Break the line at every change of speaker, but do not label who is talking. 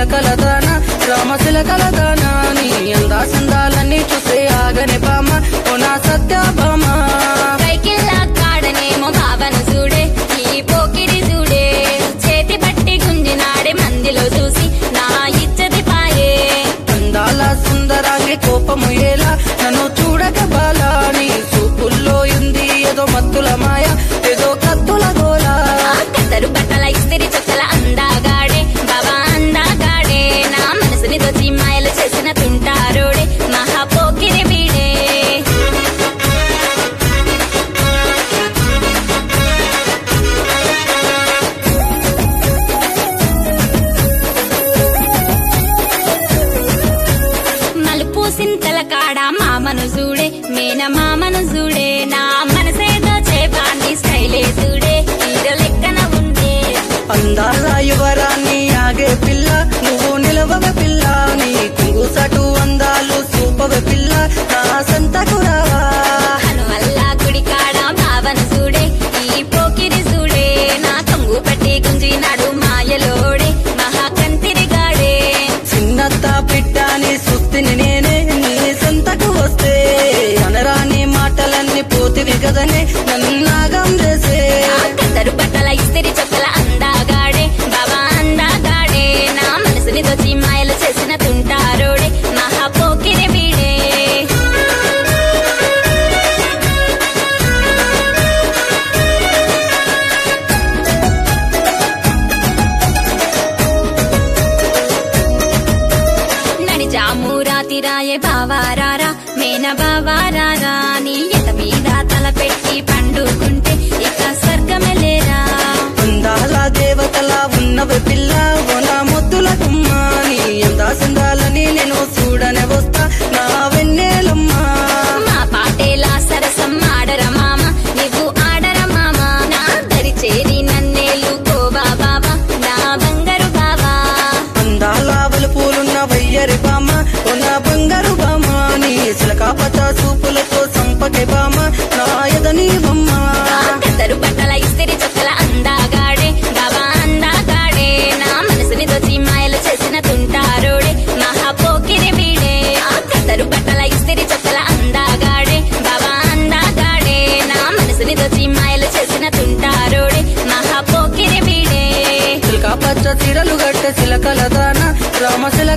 చిలకల దాన రామ చిలకల దాన నీ అందా సందాలన్నీ చూస్తే ఆగని బామ ఓ నా సత్యభామ
కైకిల్లా కాడనేమో భావన చూడే ఈ పోకిరి చూడే చేతి పట్టి గుంజినాడే మందిలో చూసి నా ఇచ్చది పాయే
అందాల సుందరాంగి కోపము ఎలా నన్ను చూడక బాలా నీ చూపుల్లో ఉంది ఏదో మత్తుల మాయ ఏదో కత్తుల గోలా
ఆ కత్తరు బట్టల ఇస్తిరి చుక్కల అందాగాడే బాబా అందాగాడే నా మనసుని దోచి మాయలు చేసిన తుంటారోడే మహా పోకిరి వీడే మలుపు సింతల కాడ మామను చూడే మేన మామను చూడే నా మనసేదో చేపాన్ని స్టైలే చూడే హీరో లెక్కన ఉండే
అందాల యువరాన్ని ఆగే పిల్ల నువ్వు నిలవవ పిల్ల నీ కుంగుసటు అందాలు చూపవ పిల్ల నా సంతకు రావా
వల్ల గుడి కాడ భావన చూడే ఈ పోకిరి చూడే నా కొంగు పట్టి గుంజినాడు మాయలోడే మహాకంతిరిగాడే
చిన్నత్త పిట్టాని సుత్తిని నేనే నీ సంతకు వస్తే అనరాని మాటలన్నీ పోతివి కదనే నన్నాగం చేసే
ఆ కత్తరు బట్టల ఇస్తిరి చొక్కల అందాగాడే బాబా అందాగాడే నా మనసుని దోచి మాయలు చేసిన తుంటారోడే మహా పోకిరి వీడే నడిజాము రాతి రాయే బావారారా మేన బావారారా నీ ఎట మీద తల పెట్టి పండుకుంటే ఇక స్వర్గమే లేరా
అందాల దేవతలా ఉన్నవి పిల్ల ఓ నా ముద్దుల గుమ్మ నీ అందా సందాలని నేను చూడనే వస్తా నా వెన్నెలమ్మా
మా పాటేలా సరసం ఆడర మామ నువ్వు ఆడర మామ నా దరి చేరి నన్నేలు గోవా బాబా నా బంగారు బాబా
అందాల పూలున్న వయ్యరి బామ ఓ నా బంగారు బామ నీ సిలకా పచ్చ చూపులతో సంపకే బామ నా ఎదని బొమ్మ
ఆ కత్తరు బట్టల ఇస్తిరి చొక్కల అందాగాడే బాబా అందాగాడే నా మనసుని దోచి మాయలు చేసిన తుంటారోడే మహా పోకిరి వీడే ఆ కత్తరు బట్టల ఇస్తిరి చొక్కల అందాగాడే బాబా అందాగాడే నా మనసుని దోచి మాయలు చేసిన తుంటారోడే మహా పోకిరి వీడే
సిలకా పచ్చ చీరలు గట్టె సిలకల దాన రామ సిలక